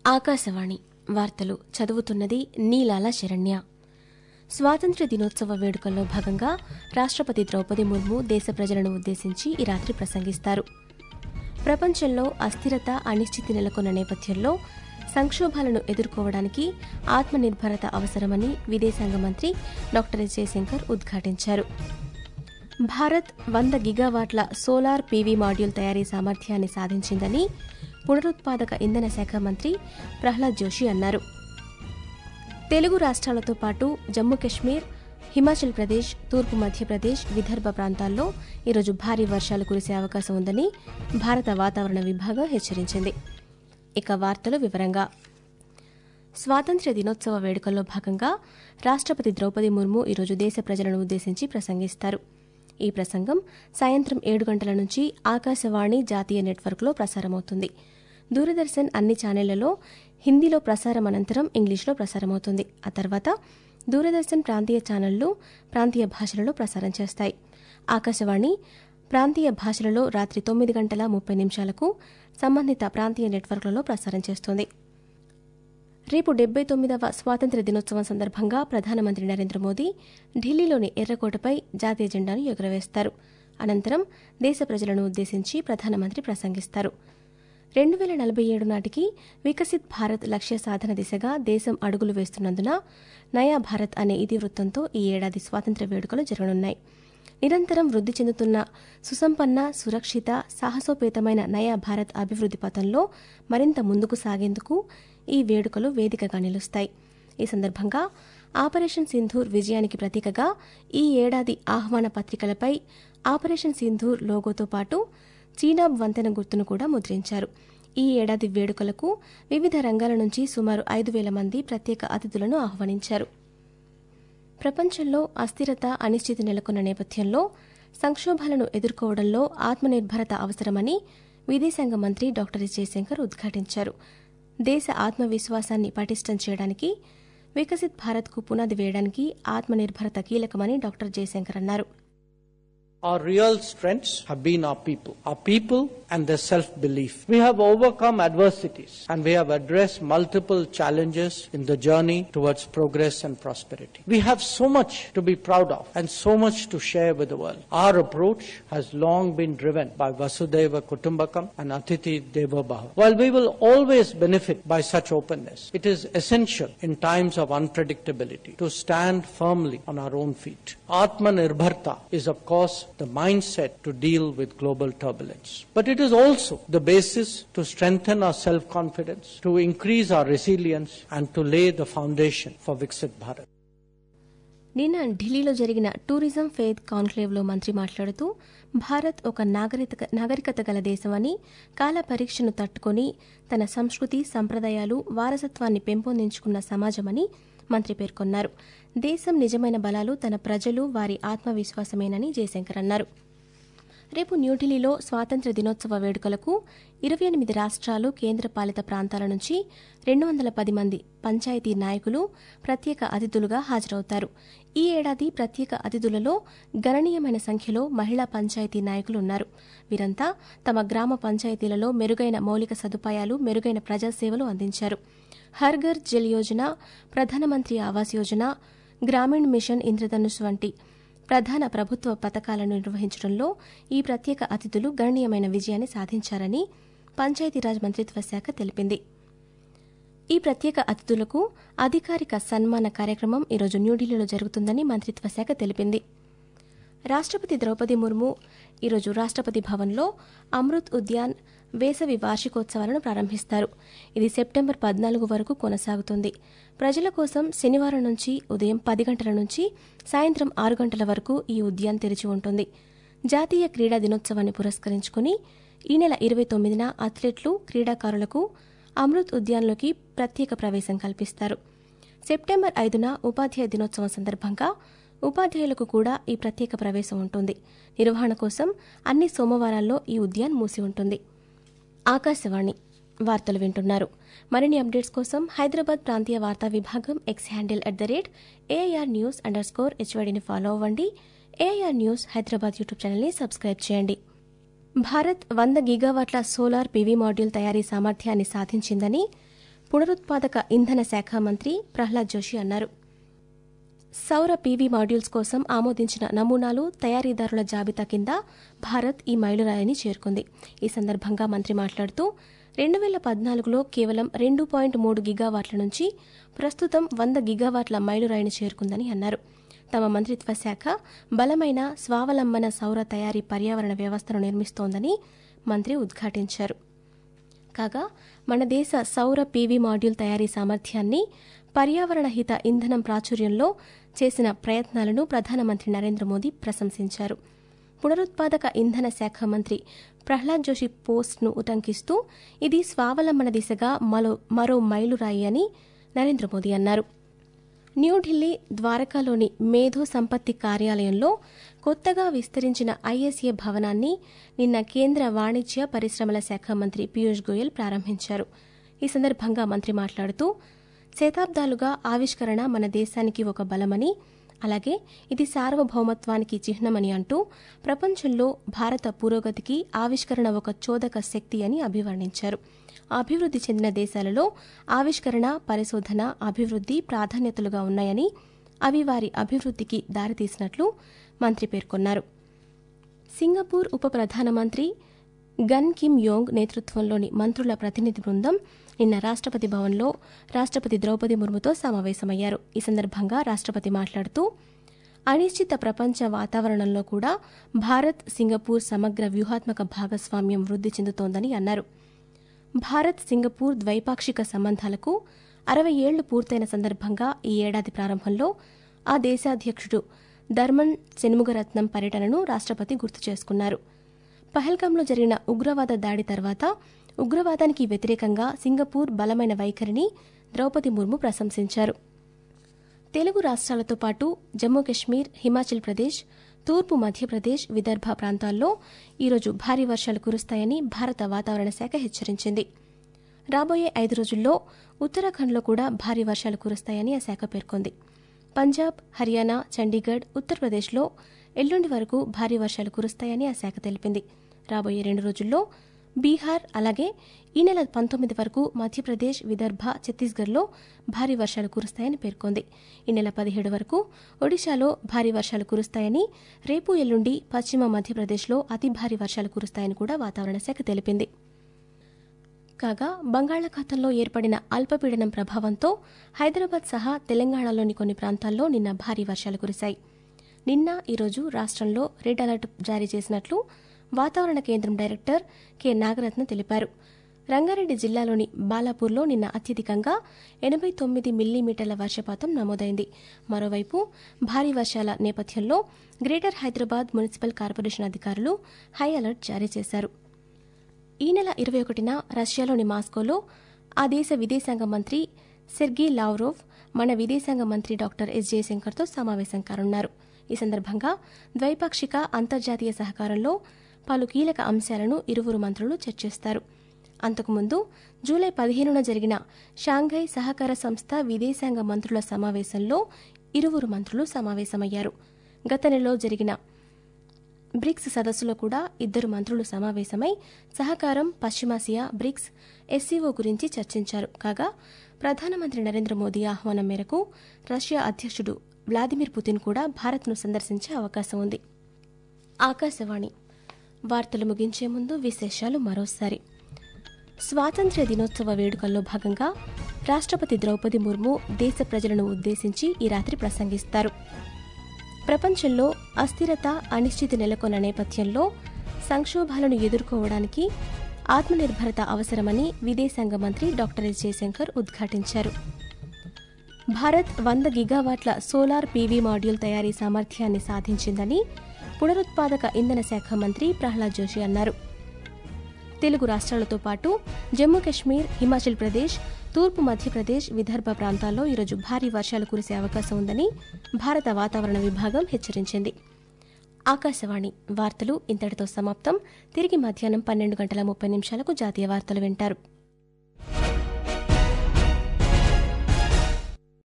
ఆకాశవాణి వార్తలు చదువుతున్నది నీలాల శరణ్య స్వాతంత్ర్య దినోత్సవ వేడుకల్లో భాగంగా రాష్ట్రపతి ద్రౌపది ముర్ము దేశ ప్రజలను ఉద్దేశించి ఈ రాత్రి ప్రసంగిస్తారు ప్రపంచంలో అస్థిరత అనిశ్చితి నెలకొన్న నేపథ్యంలో సంక్షోభాలను ఎదుర్కోవడానికి ఆత్మనిర్భరత అవసరమని విదేశాంగ మంత్రి డాక్టర్ ఎస్ జయశంకర్ ఉద్ఘాటించారు భారత్ వంద గిగావాట్ల సోలార్ పీవీ మాడ్యూల్ తయారీ సామర్థ్యాన్ని సాధించిందని పునరుత్పాదక ఇంధన శాఖ మంత్రి ప్రహ్లాద్ జోషి అన్నారు తెలుగు రాష్ట్రాలతో పాటు జమ్మూ కశ్మీర్ హిమాచల్ ప్రదేశ్ తూర్పు మధ్యప్రదేశ్ విదర్భ ప్రాంతాల్లో ఈరోజు భారీ వర్షాలు కురిసే అవకాశం ఉందని భారత వాతావరణ విభాగం హెచ్చరించింది ఇక వార్తలు వివరంగా స్వాతంత్ర్య దినోత్సవ వేడుకల్లో భాగంగా రాష్ట్రపతి ద్రౌపది ముర్ము ఈరోజు దేశ ప్రజలను ఉద్దేశించి ప్రసంగిస్తారు ఈ ప్రసంగం సాయంత్రం ఏడు గంటల నుంచి ఆకాశవాణి జాతీయ నెట్వర్క్లో ప్రసారమవుతుంది దూరదర్శన్ అన్ని ఛానళ్లలో హిందీలో ప్రసారం అనంతరం ఇంగ్లీష్లో ప్రసారమవుతుంది ఆ తర్వాత దూరదర్శన్ ప్రాంతీయ ఛానళ్లు ప్రాంతీయ భాషలలో ప్రసారం చేస్తాయి ఆకాశవాణి ప్రాంతీయ భాషలలో రాత్రి తొమ్మిది గంటల ముప్పై నిమిషాలకు సంబంధిత ప్రాంతీయ నెట్వర్క్లలో ప్రసారం చేస్తుంది రేపు డెబ్బై తొమ్మిదవ స్వాతంత్ర్య దినోత్సవం సందర్భంగా ప్రధానమంత్రి నరేంద్ర మోదీ ఢిల్లీలోని ఎర్రకోటపై జాతీయ జెండాను ఎగురవేస్తారు అనంతరం దేశ ప్రజలను ఉద్దేశించి ప్రధానమంత్రి ప్రసంగిస్తారు రెండు వేల నలభై ఏడు నాటికి వికసిత్ భారత్ లక్ష్య సాధన దిశగా దేశం అడుగులు వేస్తున్నందున నయా భారత్ అనే ఇతివృత్తంతో ఈ ఏడాది స్వాతంత్ర్య వేడుకలు జరగనున్నాయి నిరంతరం వృద్ధి చెందుతున్న సుసంపన్న సురక్షిత సాహసోపేతమైన నయా భారత్ అభివృద్ది పథంలో మరింత ముందుకు సాగేందుకు ఈ వేడుకలు వేదికగా నిలుస్తాయి ఈ సందర్భంగా ఆపరేషన్ సింధూర్ విజయానికి ప్రతీకగా ఈ ఏడాది ఆహ్వాన పత్రికలపై ఆపరేషన్ సింధూర్ లోగోతో పాటు చీనాబ్ వంతెన గుర్తును కూడా ముద్రించారు ఈ ఏడాది వేడుకలకు వివిధ రంగాల నుంచి సుమారు ఐదు వేల మంది ప్రత్యేక అతిథులను ఆహ్వానించారు ప్రపంచంలో అస్థిరత అనిశ్చితి నెలకొన్న నేపథ్యంలో సంక్షోభాలను ఎదుర్కోవడంలో ఆత్మనిర్భరత అవసరమని విదేశాంగ మంత్రి డాక్టర్ ఎస్ జయశంకర్ ఉద్ఘాటించారు దేశ ఆత్మవిశ్వాసాన్ని పటిష్టం చేయడానికి వికసిత్ భారత్కు పునాది వేయడానికి ఆత్మనిర్భరత కీలకమని డాక్టర్ జయశంకర్ అన్నారు Our real strengths have been our people, our people and their self-belief. We have overcome adversities and we have addressed multiple challenges in the journey towards progress and prosperity. We have so much to be proud of and so much to share with the world. Our approach has long been driven by Vasudeva Kutumbakam and Atiti Deva Bhava. While we will always benefit by such openness, it is essential in times of unpredictability to stand firmly on our own feet. Atmanirbharta is of course the mindset to deal with global turbulence. But it is also the basis to strengthen our self-confidence, to increase our resilience and to lay the foundation for Viksit Bharat. నిన్న ఢిల్లీలో జరిగిన tourism faith కాన్క్లేవ్లో మంత్రి మాట్లాడుతూ భారత్ ఒక నాగరిక నాగరికత గల దేశమని కాల పరీక్షను తట్టుకొని తన సంస్కృతి సంప్రదాయాలు వారసత్వాన్ని పెంపొందించుకున్న సమాజమని మంత్రి పేర్కొన్నారు దేశం నిజమైన బలాలు తన ప్రజలు వారి ఆత్మవిశ్వాసమేనని జయశంకర్ అన్నారు రేపు న్యూఢిల్లీలో స్వాతంత్ర్య దినోత్సవ వేడుకలకు ఇరవై ఎనిమిది రాష్ట్రాలు కేంద్రపాలిత ప్రాంతాల నుంచి రెండు వందల పది మంది పంచాయతీ నాయకులు ప్రత్యేక అతిథులుగా హాజరవుతారు ఈ ఏడాది ప్రత్యేక అతిథులలో గణనీయమైన సంఖ్యలో మహిళా పంచాయతీ నాయకులు ఉన్నారు వీరంతా తమ గ్రామ పంచాయతీలలో మెరుగైన మౌలిక సదుపాయాలు మెరుగైన ప్రజాసేవలు అందించారు హర్ ఘర్ జల్ యోజన ప్రధానమంత్రి ఆవాస్ యోజన గ్రామీణ్ మిషన్ ఇంద్రధనుష్ వంటి ప్రధాన ప్రభుత్వ పథకాలను నిర్వహించడంలో ఈ ప్రత్యేక అతిథులు గణనీయమైన విజయాన్ని సాధించారని పంచాయతీరాజ్ మంత్రిత్వ శాఖ తెలిపింది ఈ ప్రత్యేక అతిథులకు అధికారిక సన్మాన కార్యక్రమం ఈరోజు న్యూఢిల్లీలో జరుగుతుందని మంత్రిత్వ శాఖ తెలిపింది రాష్ట్రపతి ద్రౌపది ముర్ము ఈరోజు రాష్ట్రపతి భవన్లో అమృత్ ఉద్యాన్ వేసవి వార్షికోత్సవాలను ప్రారంభిస్తారు ఇది సెప్టెంబర్ పద్నాలుగు వరకు కొనసాగుతుంది ప్రజల కోసం శనివారం నుంచి ఉదయం పది గంటల నుంచి సాయంత్రం ఆరు గంటల వరకు ఈ ఉద్యాన్ తెరిచి ఉంటుంది జాతీయ క్రీడా దినోత్సవాన్ని పురస్కరించుకుని ఈ నెల ఇరవై తొమ్మిదిన అథ్లెట్లు క్రీడాకారులకు అమృత్ ఉద్యాన్లోకి ప్రత్యేక ప్రవేశం కల్పిస్తారు సెప్టెంబర్ ఐదున ఉపాధ్యాయ దినోత్సవం సందర్భంగా ఉపాధ్యాయులకు కూడా ఈ ప్రత్యేక ప్రవేశం ఉంటుంది నిర్వహణ కోసం అన్ని సోమవారాల్లో ఈ ఉద్యాన్ మూసి ఉంటుంది ఆకాశవాణి వార్తలు వింటున్నారు మరిన్ని అప్డేట్స్ కోసం హైదరాబాద్ ప్రాంతీయ వార్తా విభాగం X handle at the rate AIR news under score హెచ్వైడిని ఫాలో అవ్వండి ఏఐఆర్ న్యూస్ హైదరాబాద్ యూట్యూబ్ ఛానల్ని సబ్స్క్రైబ్ చేయండి భారత్ వంద గిగావాట్ల సోలార్ పీవీ మాడ్యూల్ తయారీ సామర్థ్యాన్ని సాధించిందని పునరుత్పాదక ఇంధన శాఖ మంత్రి ప్రహ్లాద్ జోషి అన్నారు సౌర పీవీ మాడ్యూల్స్ కోసం ఆమోదించిన నమూనాలు తయారీదారుల జాబితా కింద భారత్ ఈ మైలురాయిని చేరుకుంది ఈ సందర్భంగా మంత్రి మాట్లాడుతూ రెండు వేల పద్నాలుగులో కేవలం రెండు పాయింట్ మూడు గిగావాట్ల నుంచి ప్రస్తుతం వంద గిగావాట్ల మైలురాయిని చేరుకుందని అన్నారు తమ మంత్రిత్వ శాఖ బలమైన స్వావలంబన సౌర తయారీ పర్యావరణ వ్యవస్థను నిర్మిస్తోందని మంత్రి ఉద్ఘాటించారు కాగా మన దేశ సౌర పీవీ మాడ్యూల్ తయారీ సామర్థ్యాన్ని పర్యావరణ హిత ఇంధనం ప్రాచుర్యంలో చేసిన ప్రయత్నాలను ప్రధానమంత్రి నరేంద్ర మోదీ ప్రశంసించారు పునరుత్పాదక ఇంధన శాఖ మంత్రి ప్రహ్లాద్ జోషి పోస్ట్ను ఉటంకిస్తూ ఇది స్వావలంబన దిశగా మరో మరో మైలురాయి అని నరేంద్ర మోదీ అన్నారు న్యూఢిల్లీ ద్వారకాలోని మేధో సంపత్తి కార్యాలయంలో కొత్తగా విస్తరించిన ఐఎస్ఏ భవనాన్ని నిన్న కేంద్ర వాణిజ్య పరిశ్రమల శాఖ మంత్రి పీయూష్ గోయల్ ప్రారంభించారు ఈ సందర్భంగా మంత్రి మాట్లాడుతూ శతాబ్దాలుగా ఆవిష్కరణ మన దేశానికి ఒక బలమని అలాగే ఇది సార్వభౌమత్వానికి చిహ్నమని అంటూ ప్రపంచంలో భారత పురోగతికి ఆవిష్కరణ ఒక చోదక శక్తి అని అభివర్ణించారు అభివృద్ధి చెందిన దేశాలలో ఆవిష్కరణ పరిశోధన అభివృద్ధి ప్రాధాన్యతలుగా ఉన్నాయని అవి వారి అభివృద్ధికి దారితీసినట్లు మంత్రి పేర్కొన్నారు సింగపూర్ ఉప ప్రధానమంత్రి గన్ కిమ్ యోంగ్ నేతృత్వంలోని మంత్రుల ప్రతినిధి బృందం నిన్న రాష్ట్రపతి భవన్లో రాష్ట్రపతి ద్రౌపది ముర్ముతో సమావేశమయ్యారు ఈ సందర్భంగా రాష్ట్రపతి మాట్లాడుతూ అనిశ్చిత ప్రపంచ వాతావరణంలో కూడా భారత్ సింగపూర్ సమగ్ర వ్యూహాత్మక భాగస్వామ్యం వృద్ధి చెందుతోందని అన్నారు భారత్ సింగపూర్ ద్వైపాక్షిక సంబంధాలకు అరవై ఏళ్లు పూర్తయిన సందర్భంగా ఈ ఏడాది ప్రారంభంలో ఆ దేశాధ్యక్షుడు ధర్మన్ శనుముగరత్నం పర్యటనను రాష్ట్రపతి గుర్తు చేసుకున్నారు పహల్గాంలో జరిగిన ఉగ్రవాద దాడి తర్వాత ఉగ్రవాదానికి వ్యతిరేకంగా సింగపూర్ బలమైన వైఖరిని ద్రౌపది ముర్ము ప్రశంసించారు తెలుగు రాష్ట్రాలతో పాటు జమ్మూ కశ్మీర్ హిమాచల్ ప్రదేశ్ తూర్పు మధ్యప్రదేశ్ విదర్భ ప్రాంతాల్లో ఈరోజు భారీ వర్షాలు కురుస్తాయని భారత వాతావరణ శాఖ హెచ్చరించింది రాబోయే ఐదు రోజుల్లో ఉత్తరాఖండ్లో కూడా భారీ వర్షాలు కురుస్తాయని ఆ శాఖ పేర్కొంది పంజాబ్ హర్యానా చండీగఢ్ ఉత్తరప్రదేశ్లో ఎల్లుండి వరకు భారీ వర్షాలు కురుస్తాయని ఆ శాఖ తెలిపింది రాబోయే రెండు రోజుల్లో బీహార్ అలాగే ఈ నెల పంతొమ్మిది వరకు మధ్యప్రదేశ్ విదర్భ ఛత్తీస్గఢ్లో భారీ వర్షాలు కురుస్తాయని పేర్కొంది ఈ నెల పదిహేడు వరకు ఒడిశాలో భారీ వర్షాలు కురుస్తాయని రేపు ఎల్లుండి పశ్చిమ మధ్యప్రదేశ్లో అతి భారీ వర్షాలు కురుస్తాయని కూడా వాతావరణ శాఖ తెలిపింది కాగా బంగాళాఖాతంలో ఏర్పడిన అల్పపీడనం ప్రభావంతో హైదరాబాద్ సహా తెలంగాణలోని కొన్ని ప్రాంతాల్లో నిన్న భారీ వర్షాలు కురిశాయి నిన్న ఈరోజు రాష్ట్రంలో రెడ్ అలర్ట్ జారీ చేసినట్లు వాతావరణ కేంద్రం డైరెక్టర్ కె నాగరత్న తెలిపారు రంగారెడ్డి జిల్లాలోని బాలాపూర్లో నిన్న అత్యధికంగా ఎనభై తొమ్మిది మిల్లీమీటర్ల వర్షపాతం నమోదైంది మరోవైపు భారీ వర్షాల నేపథ్యంలో గ్రేటర్ హైదరాబాద్ మున్సిపల్ కార్పొరేషన్ అధికారులు హై అలర్ట్ జారీ చేశారు ఈ నెల ఇరవై ఒకటిన రష్యాలోని మాస్కోలో ఆ దేశ విదేశాంగ మంత్రి సెర్గీ లావ్రోవ్ మన విదేశాంగ మంత్రి డాక్టర్ ఎస్ జయశంకర్తో సమావేశం కానున్నారు ఈ సందర్భంగా ద్వైపాక్షిక అంతర్జాతీయ సహకారంలో పలు కీలక అంశాలను ఇరువురు మంత్రులు చర్చిస్తారు అంతకుముందు జూలై పదిహేనున జరిగిన షాంఘై సహకార సంస్థ విదేశాంగ మంత్రుల సమావేశంలో ఇరువురు మంత్రులు సమావేశమయ్యారు గత నెలలో జరిగిన బ్రిక్స్ సదస్సులో కూడా ఇద్దరు మంత్రులు సమావేశమై సహకారం పశ్చిమాసియా బ్రిక్స్ ఎస్సీఓ గురించి చర్చించారు కాగా ప్రధానమంత్రి నరేంద్ర మోదీ ఆహ్వానం మేరకు రష్యా అధ్యక్షుడు వ్లాదిమిర్ పుతిన్ కూడా భారత్ను సందర్శించే అవకాశం ఉంది ఆకాశవాణి వార్తలు ముగించే ముందు విశేషాలు మరోసారి స్వాతంత్ర్య దినోత్సవ వేడుకల్లో భాగంగా రాష్ట్రపతి ద్రౌపది ముర్ము దేశ ప్రజలను ఉద్దేశించి ఈ రాత్రి ప్రసంగిస్తారు ప్రపంచంలో అస్థిరత అనిశ్చితి నెలకొన్న నేపథ్యంలో సంక్షోభాలను ఎదుర్కోవడానికి ఆత్మనిర్భరత అవసరమని విదేశాంగ మంత్రి డాక్టర్ ఎస్ జయశంకర్ ఉద్ఘాటించారు భారత్ వంద గిగావాట్ల సోలార్ పీవీ మాడ్యూల్ తయారీ సామర్థ్యాన్ని సాధించిందని పునరుత్పాదక ఇంధన శాఖ మంత్రి ప్రహ్లాద్ జోషి అన్నారు తెలుగు రాష్ట్రాలతో పాటు జమ్మూ కశ్మీర్ హిమాచల్ ప్రదేశ్ తూర్పు మధ్యప్రదేశ్ విదర్భ ప్రాంతాల్లో ఈరోజు భారీ వర్షాలు కురిసే అవకాశం ఉందని భారత వాతావరణ విభాగం హెచ్చరించింది ఆకాశవాణి వార్తలు ఇంతటితో సమాప్తం తిరిగి మధ్యాహ్నం పన్నెండు గంటల ముప్పై నిమిషాలకు జాతీయ వార్తలు వింటారు